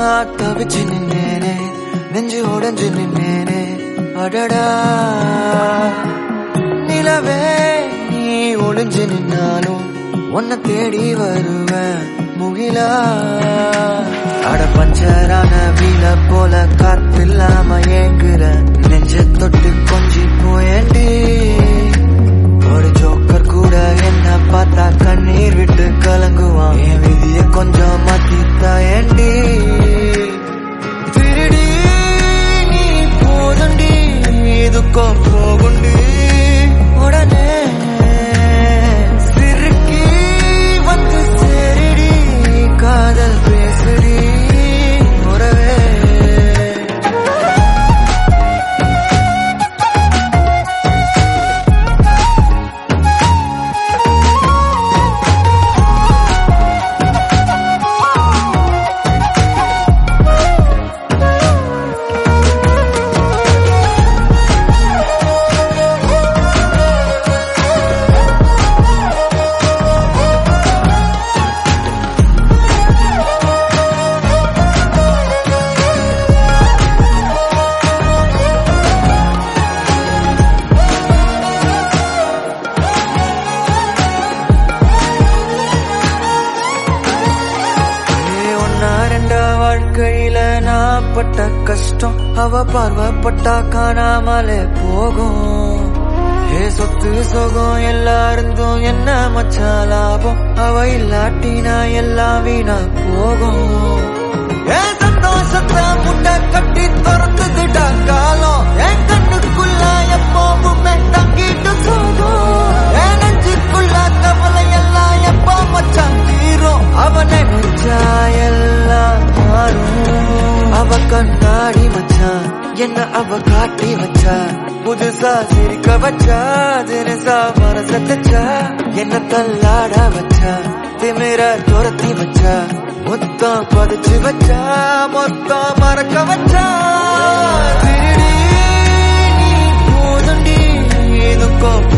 தவிச்சு நின்னேனே நெஞ்சு உடைஞ்சு நின்னேனே அடடா நிலவே நீ ஒளிஞ்சு நின்னாலும் உன்னை தேடி வருவேன் முகிலா அட பஞ்சரான வீல போல காத்தில்லாம ஏங்குற நெஞ்ச தொட்டு கொஞ்சி போயண்டி ஒரு ஜோக்கர் கூட என்ன பார்த்தா கண்ணீர் விட்டு கலங்குவான் என் விதிய கொஞ்சம் மாத்தி தாயண்டி திருடி நீ போதுண்டி இதுக்கும் போகுண்டி உடனே சிறுக்கி வந்து சேரிடி காதல் பேசுடி உறவே ஏ ஒன்னா ரெண்டா வாழ்க்கையில நான் பட்ட கஷ்டம் அவ பார்வப்பட்டா காணாமலே போகும் ஏ சொத்து சொகம் எல்லாருந்தும் என்ன மச்சா லாபம் அவ இல்லாட்டினா எல்லாம் வீணா போகும் ஏ சந்தோஷத்தை முட்டை கட்டி துறந்துட்டா காலம் என் கண்ணுக்குள்ள எப்பவுமே தங்கிட்டு சோகம் என் நெஞ்சுக்குள்ள கவலை எல்லாம் எப்போ மச்சான் தீரும் அவ நினைச்சா எல்லாம் மாறும் அவ கண்ணாடி மச்சான் என்ன அவ காட்டி வச்சா புதுசா சிரிக்க வச்சா தினசா மனச தச்சா என்ன தள்ளாட வச்சா திமிர துரத்தி வச்சா மொத்தம் பதிச்சு வச்சா மொத்தம் மறக்க வச்சா திருடி நீ போதுண்டி இதுக்கும்